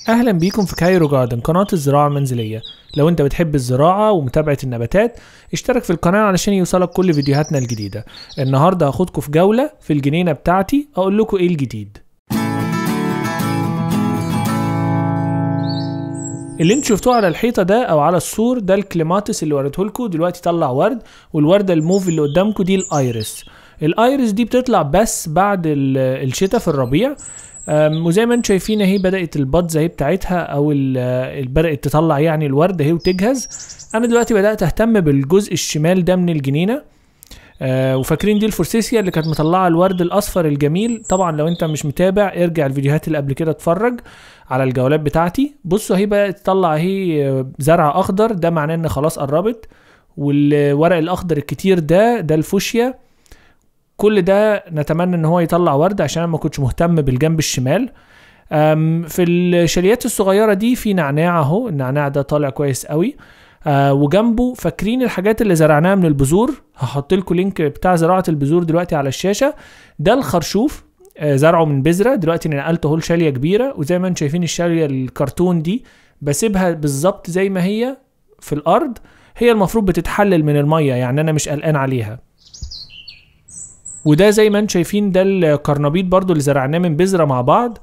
اهلا بيكم في كايرو جاردن قناة الزراعة المنزلية لو انت بتحب الزراعة ومتابعة النباتات اشترك في القناة علشان يوصلك كل فيديوهاتنا الجديدة النهاردة هاخدكم في جولة في الجنينة بتاعتي اقول لكم ايه الجديد اللي انتوا شفتوه على الحيطة ده او على السور ده الكليماتس اللي وريته لكم دلوقتي طلع ورد والوردة الموف اللي قدامكم دي الايرس الايرس دي بتطلع بس بعد ال- الشتاء في الربيع أم، وزي ما انتم شايفين اهي بدات البادز اهي بتاعتها او ال- ال- بدات تطلع يعني الورد اهي وتجهز انا دلوقتي بدات اهتم بالجزء الشمال ده من الجنينه آه وفاكرين دي الفورسيسيا اللي كانت مطلعه الورد الاصفر الجميل طبعا لو انت مش متابع ارجع الفيديوهات اللي قبل كده اتفرج على الجولات بتاعتي بصوا اهي بدات تطلع اهي آه، زرع اخضر ده معناه ان خلاص قربت والورق الاخضر الكتير ده ده الفوشيا كل ده نتمنى ان هو يطلع ورد عشان انا ما كنتش مهتم بالجنب الشمال أم، في الشاليات الصغيره دي في نعناع اهو النعناع ده طالع كويس قوي آه وجنبه فاكرين الحاجات اللي زرعناها من البذور هحط لكم لينك بتاع زراعه البذور دلوقتي على الشاشه ده الخرشوف آه زرعه من بذره دلوقتي انا نقلته اهو لشاليه كبيره وزي ما انتم شايفين الشاليه الكرتون دي بسيبها بالظبط زي ما هي في الارض هي المفروض بتتحلل من الميه يعني انا مش قلقان عليها وده زي ما انتم شايفين ده الكرنبيط برضو اللي زرعناه من بذره مع بعض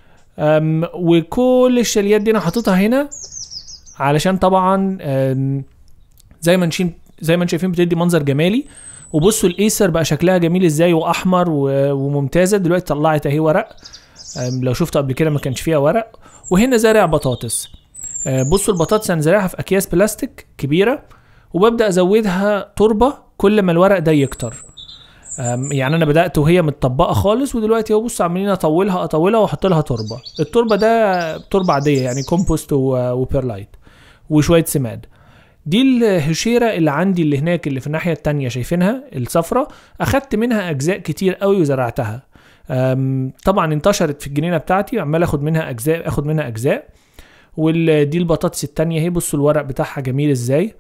أم وكل الشاليات دي انا حاططها هنا علشان طبعا أم، زي ما نشين زي ما انتم شايفين بتدي منظر جمالي وبصوا الايسر بقى شكلها جميل ازاي واحمر و- وممتازه دلوقتي طلعت اهي ورق أم، لو شفتوا قبل كده ما كانش فيها ورق وهنا زارع بطاطس أه، بصوا البطاطس انا زارعها في اكياس بلاستيك كبيره وببدا ازودها تربه كل ما الورق ده يكتر أم، يعني انا بدات وهي متطبقه خالص ودلوقتي اهو بص عمالين اطولها اطولها واحط لها تربه التربه ده تربه عاديه يعني كومبوست و- وبيرلايت وشويه سماد دي الهشيرة اللي عندي اللي هناك اللي في الناحية التانية شايفينها الصفرة أخدت منها أجزاء كتير قوي وزرعتها أم، طبعا انتشرت في الجنينة بتاعتي عمال اخد منها أجزاء اخد منها أجزاء ودي البطاطس التانية اهي بصوا الورق بتاعها جميل ازاي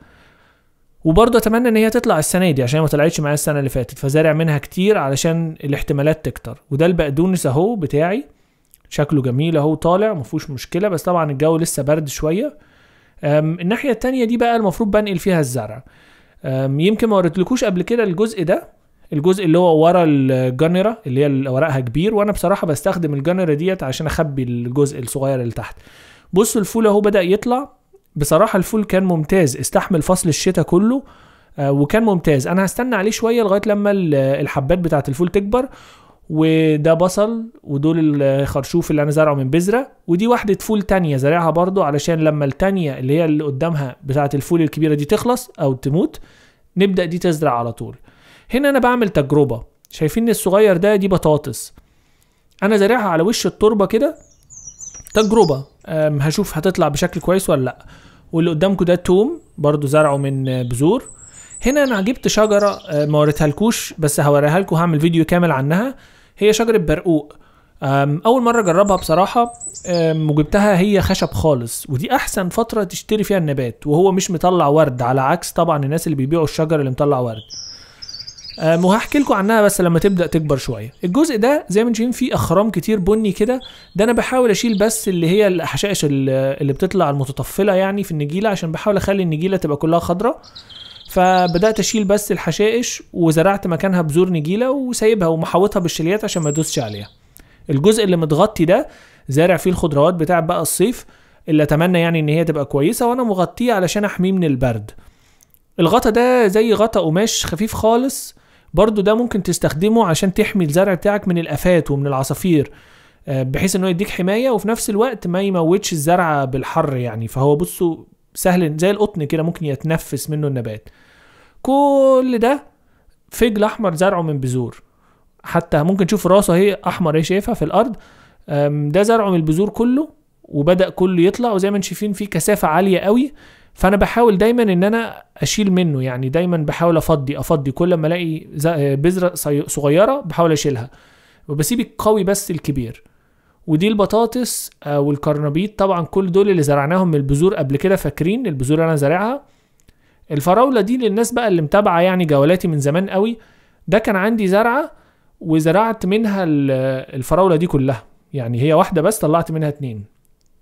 وبرضه اتمنى ان هي تطلع السنه دي عشان ما طلعتش معايا السنه اللي فاتت فزارع منها كتير علشان الاحتمالات تكتر وده البقدونس اهو بتاعي شكله جميل اهو طالع مفهوش مشكله بس طبعا الجو لسه برد شويه أم، الناحيه التانية دي بقى المفروض بنقل فيها الزرع أم، يمكن ما وريتلكوش قبل كده الجزء ده الجزء اللي هو ورا الجنرة اللي هي اللي ورقها كبير وانا بصراحه بستخدم الجنرة ديت عشان اخبي الجزء الصغير اللي تحت بصوا الفول اهو بدا يطلع بصراحه الفول كان ممتاز استحمل فصل الشتاء كله آه، وكان ممتاز انا هستنى عليه شويه لغايه لما ال- الحبات بتاعه الفول تكبر وده بصل ودول الخرشوف اللي انا زرعه من بذره ودي واحده فول تانية زارعها برضو علشان لما التانية اللي هي اللي قدامها بتاعه الفول الكبيره دي تخلص او تموت نبدا دي تزرع على طول هنا انا بعمل تجربه شايفين الصغير ده دي بطاطس انا زارعها على وش التربه كده تجربه أم، هشوف هتطلع بشكل كويس ولا لا واللي قدامكم ده توم برضو زرعه من آه، بذور هنا انا جبت شجره آه، ما وريتها لكوش بس هوريها لكم هعمل فيديو كامل عنها هي شجره برقوق أم، اول مره اجربها بصراحه أم، وجبتها هي خشب خالص ودي احسن فتره تشتري فيها النبات وهو مش مطلع ورد على عكس طبعا الناس اللي بيبيعوا الشجر اللي مطلع ورد أم، وهحكي لكم عنها بس لما تبدا تكبر شويه الجزء ده زي ما انتم شايفين فيه اخرام كتير بني كده ده انا بحاول اشيل بس اللي هي الحشائش ال- اللي بتطلع المتطفله يعني في النجيله عشان بحاول اخلي النجيله تبقى كلها خضراء فبدات اشيل بس الحشائش وزرعت مكانها بذور نجيله وسايبها ومحوطها بالشليات عشان ما ادوسش عليها الجزء اللي متغطي ده زارع فيه الخضروات بتاع بقى الصيف اللي اتمنى يعني ان هي تبقى كويسه وانا مغطيه علشان احميه من البرد الغطا ده زي غطا قماش خفيف خالص برضو ده ممكن تستخدمه عشان تحمي الزرع بتاعك من الافات ومن العصافير آه، بحيث انه يديك حمايه وفي نفس الوقت ما يموتش الزرع بالحر يعني فهو بصوا سهل زي القطن كده ممكن يتنفس منه النبات كل ده فجل احمر زرعه من بذور حتى ممكن تشوف راسه اهي احمر اهي شايفها في الارض أم، ده زرعه من البذور كله وبدا كله يطلع وزي ما انتم شايفين فيه كثافه عاليه قوي فانا بحاول دايما ان انا اشيل منه يعني دايما بحاول افضي افضي كل ما الاقي ز- بذره صي- صغيره بحاول اشيلها وبسيب القوي بس الكبير ودي البطاطس آه، والكرنبيط طبعا كل دول اللي زرعناهم من البذور قبل كده فاكرين البذور اللي انا زارعها الفراوله دي للناس بقى اللي متابعه يعني جولاتي من زمان قوي ده كان عندي زرعه وزرعت منها ال- الفراوله دي كلها يعني هي واحده بس طلعت منها اتنين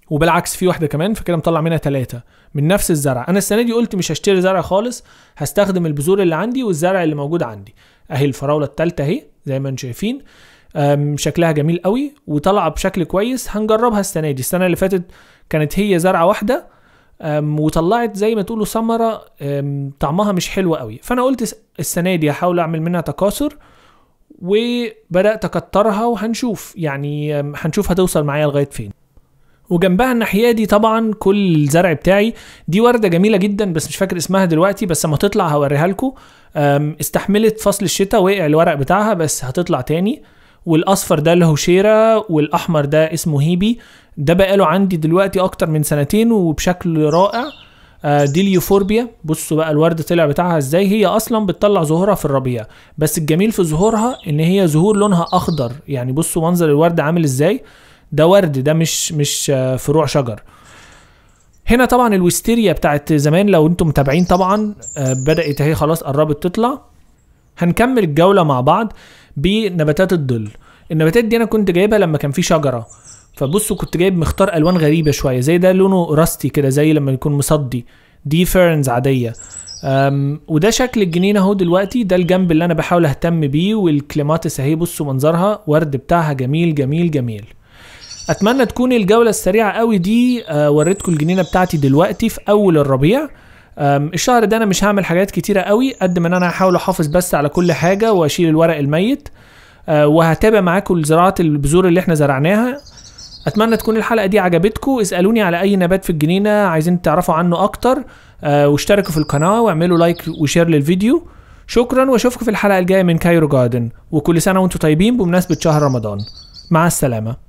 وبالعكس في واحده كمان فكده مطلع منها ثلاثه من نفس الزرع انا السنه دي قلت مش هشتري زرع خالص هستخدم البذور اللي عندي والزرع اللي موجود عندي اهي الفراوله الثالثه اهي زي ما انتم شايفين أم، شكلها جميل قوي وطالعه بشكل كويس هنجربها السنه دي السنه اللي فاتت كانت هي زرعه واحده أم، وطلعت زي ما تقولوا ثمره أم، طعمها مش حلو قوي فانا قلت الس- السنه دي هحاول اعمل منها تكاثر وبدات اكترها وهنشوف يعني أم، هنشوف هتوصل معايا لغايه فين وجنبها الناحيه دي طبعا كل الزرع بتاعي دي ورده جميله جدا بس مش فاكر اسمها دلوقتي بس اما تطلع هوريها لكم استحملت فصل الشتاء وقع الورق بتاعها بس هتطلع تاني والاصفر ده اللي هو شيرة والاحمر ده اسمه هيبي ده بقاله عندي دلوقتي اكتر من سنتين وبشكل رائع آه، دي اليوفوربيا بصوا بقى الورد طلع بتاعها ازاي هي اصلا بتطلع زهورها في الربيع بس الجميل في ظهورها ان هي زهور لونها اخضر يعني بصوا منظر الورد عامل ازاي ده ورد ده مش مش آه، فروع شجر هنا طبعا الويستيريا بتاعت زمان لو انتم متابعين طبعا آه، بدات اهي خلاص قربت تطلع هنكمل الجوله مع بعض بنباتات الظل النباتات دي انا كنت جايبها لما كان في شجره فبصوا كنت جايب مختار الوان غريبه شويه زي ده لونه راستي كده زي لما يكون مصدي دي فيرنز عاديه أم وده شكل الجنينه اهو دلوقتي ده الجنب اللي انا بحاول اهتم بيه والكليماتس اهي بصوا منظرها ورد بتاعها جميل جميل جميل اتمنى تكون الجوله السريعه قوي دي آه، وريتكم الجنينه بتاعتي دلوقتي في اول الربيع أم، الشهر ده انا مش هعمل حاجات كتيره قوي قد ما ان انا هحاول احافظ بس على كل حاجه واشيل الورق الميت آه، وهتابع معاكم زراعه البذور اللي احنا زرعناها اتمنى تكون الحلقه دي عجبتكم اسالوني على اي نبات في الجنينه عايزين تعرفوا عنه اكتر آه، واشتركوا في القناه واعملوا لايك وشير للفيديو شكرا واشوفكم في الحلقه الجايه من كايرو جاردن وكل سنه وانتم طيبين بمناسبه شهر رمضان مع السلامه